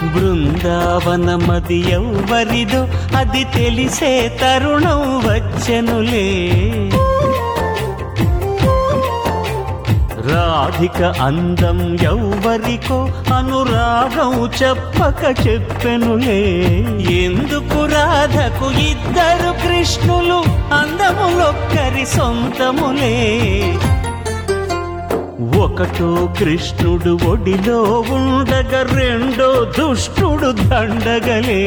బృందావనమది ఎవ్వరిదో అది తెలిసే తరుణం వచ్చెనులే రాధిక అందం ఎవ్వరికో అనురాగం చెప్పక చెప్పెనులే ఎందుకు రాధకు ఇద్దరు కృష్ణులు అందములొక్కరి సొంతములే ఒకటో కృష్ణుడు ఒడిలో ఉండగా రెండో దుష్టుడు దండగలే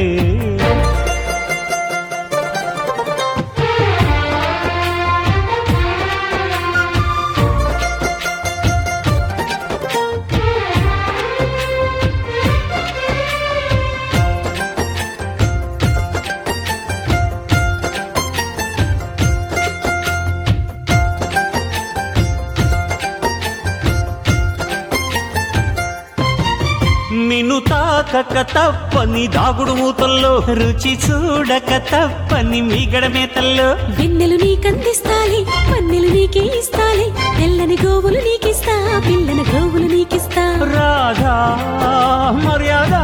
నిన్ను తాకక తప్పని దాగుడు మూతల్లో రుచి చూడక తప్పని మీగడ మేతల్లో వెన్నెలు నీకందిస్తాలే పన్నెలు నీకే ఇస్తాలే తెల్లని గోవులు నీకిస్తా పిల్లన గోవులు నీకిస్తా రాధా మర్యాద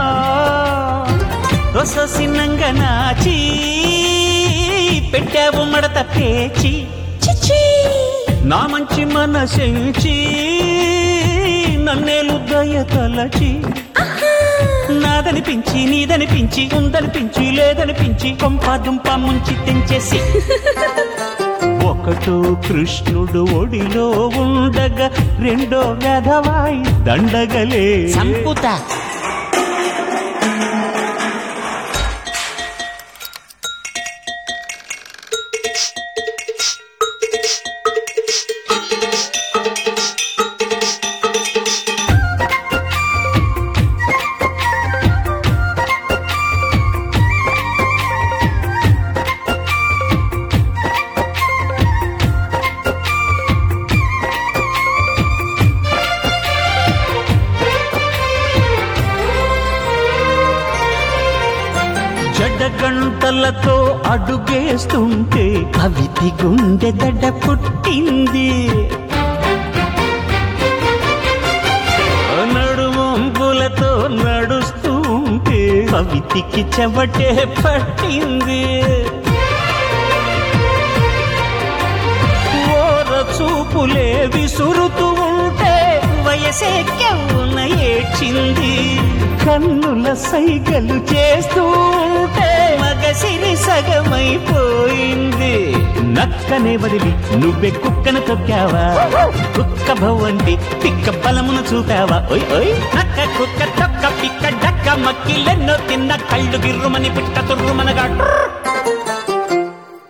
రొససిన్నంగా నాచి పెట్టావు మడత పేచి చిచ్చి నా మంచి మనసెంచి నన్నేలు దయ తలచి నాదనిపించి నీదనిపించి ఉందనిపించి లేదనిపించి కొంప దుంప ముంచి తెంచేసి ఒకటో కృష్ణుడు ఒడిలో ఉండగా రెండో గధవాయి దండగలే సంపుతా జడగంటలతో అడుగేస్తుంటే కవితి గుండె దడ పుట్టింది నడువంపులతో నడుస్తూ ఉంటే కవితికి చెవటే పట్టింది ఓర చూపులే విసురుతూ ఉంటే వయసే కెవ్వున ఏడ్చింది కన్నుల సైగలు చేస్తూ ఉంటే మగసిరి సగమైపోయింది నక్కనే వదిలి నువ్వే కుక్కను తొక్కావా కుక్క భవండి పిక్క బలమును చూపావా ఓయ్ ఓయ్ నక్క కుక్క తొక్క పిక్క డక్క మక్కిలెన్నో తిన్న కళ్ళు గిర్రుమని పిట్ట తుర్రుమనగా ట్రర్